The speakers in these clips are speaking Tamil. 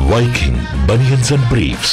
Viking Bunions and Briefs.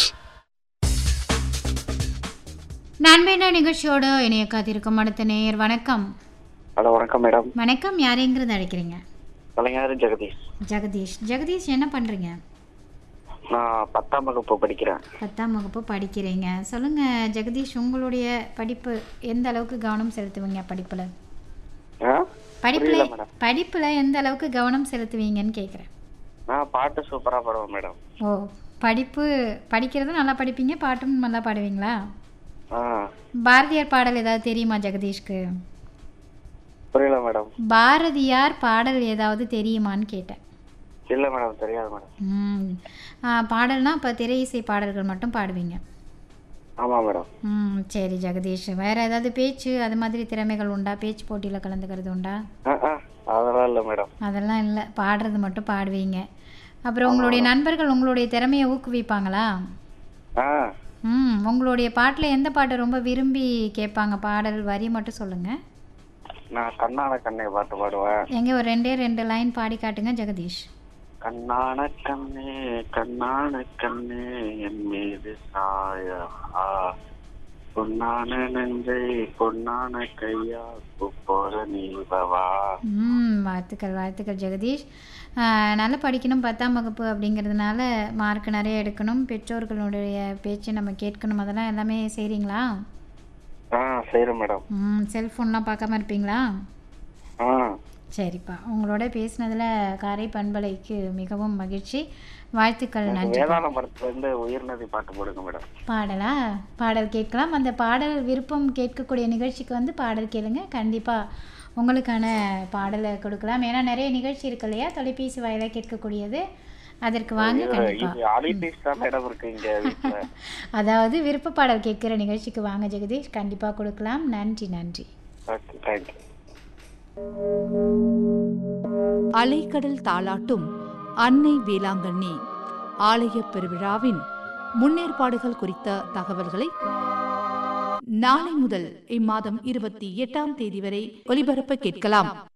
நண்பேண்டா நிகழ்ச்சியோடு இணைய காத்திருக்கும் அடுத்த நேயர் வணக்கம் ஹலோ வணக்கம் மேடம் வணக்கம் யாரைங்கிறது அழைக்கிறீங்க கலைஞர் ஜெகதீஷ் ஜெகதீஷ் ஜெகதீஷ் என்ன பண்ணுறீங்க நான் பத்தாம் வகுப்பு படிக்கிறேன் பத்தாம் வகுப்பு படிக்கிறீங்க சொல்லுங்கள் ஜெகதீஷ் உங்களுடைய படிப்பு எந்த அளவுக்கு கவனம் செலுத்துவீங்க படிப்பில் ஆ? படிப்பில் புரியல மேடம் படிப்பில் எந்த அளவுக்கு கவனம் செலுத்துவீங்கன்னு கேட்குறேன் நான் பாட்டு சூப்பராக பாடுவேன் மேடம் ஓ படிப்பு படிக்கிறதும் நல்லா படிப்பீங்க பாட்டும் நல்லா பாடுவீங்களா ஆ பாரதியார் பாடல் ஏதாவது தெரியுமா ஜெகதீஷ்க்கு புரியல மேடம் பாரதியார் பாடல் ஏதாவது தெரியுமான்னு கேட்டேன் இல்லை மேடம் தெரியாது மேடம் ம் ஆ, பாடல்னா இப்போ திரை இசை பாடல்கள் மட்டும் பாடுவீங்க ஆமாம் மேடம் ம் சரி ஜெகதீஷ் வேறு ஏதாவது பேச்சு அது மாதிரி திறமைகள் உண்டா பேச்சு போட்டியில் கலந்துக்கிறது உண்டா ஆ ஆ அதெல்லாம் இல்லை மேடம் அதெல்லாம் இல்லை பாடுறது மட்டும் பாடுவீங்க அப்புறம் உங்களுடைய நண்பர்கள் உங்களுடைய திறமையை ஊக்குவிப்பாங்களா ஆ ம் உங்களுடைய பாட்டில் எந்த பாட்டை ரொம்ப விரும்பி கேட்பாங்க பாடல் வரி மட்டும் சொல்லுங்கள் நான் கண்ணான கண்ணை பாட்டு பாடுவேன் எங்கே ஒரு ரெண்டே ரெண்டு லைன் பாடி காட்டுங்க ஜெகதீஷ் கண்ணான கண்ணே கண்ணான கண்ணே என் மீது சாயா பொன்னான நெஞ்சை பொன்னான கையா போற நீவவா ம் வாழ்த்துக்கள் வாழ்த்துக்கள் ஜெகதீஷ் ஆ, நல்லா படிக்கணும் பத்தாம் வகுப்பு அப்படிங்கிறதுனால மார்க் நிறைய எடுக்கணும் பெற்றோர்களுடைய பேச்சு நம்ம கேட்கணும் அதெல்லாம் எல்லாமே செய்கிறீங்களா ஆ சரி மேடம் ம் செல்ஃபோன்லாம் பார்க்காம இருப்பீங்களா ஆ சரிப்பா உங்களோட பேசினதில் காரை பண்பலைக்கு மிகவும் மகிழ்ச்சி வாழ்த்துக்கள் நன்றி வேதாளம் படத்துல இருந்து உயிர்நதி பாட்டு போடுங்க மேடம் பாடலா பாடல் கேட்கலாம் அந்த பாடல் விருப்பம் கேட்கக்கூடிய நிகழ்ச்சிக்கு வந்து பாடல் கேளுங்க கண்டிப்பாக உங்களுக்கான பாடலை கொடுக்கலாம் ஏன்னா நிறைய நிகழ்ச்சி இருக்கு இல்லையா தொலைபேசி வாயிலாக கேட்கக்கூடியது அதற்கு வாங்க கண்டிப்பாக இது அலிபீஸ் தான் மேடம் இருக்கு இங்க வீட்டுல அதாவது விருப்ப பாடல் கேட்குற நிகழ்ச்சிக்கு வாங்க ஜெகதீஷ் கண்டிப்பாக கொடுக்கலாம் நன்றி நன்றி ஓகே தேங்க்யூ அலைக்கடல் தாளாட்டும் அன்னை வேளாங்கண்ணி ஆலய பெருவிழாவின் முன்னேற்பாடுகள் குறித்த தகவல்களை நாளை முதல் இம்மாதம் இருபத்தி எட்டாம் தேதி வரை ஒலிபரப்ப கேட்கலாம்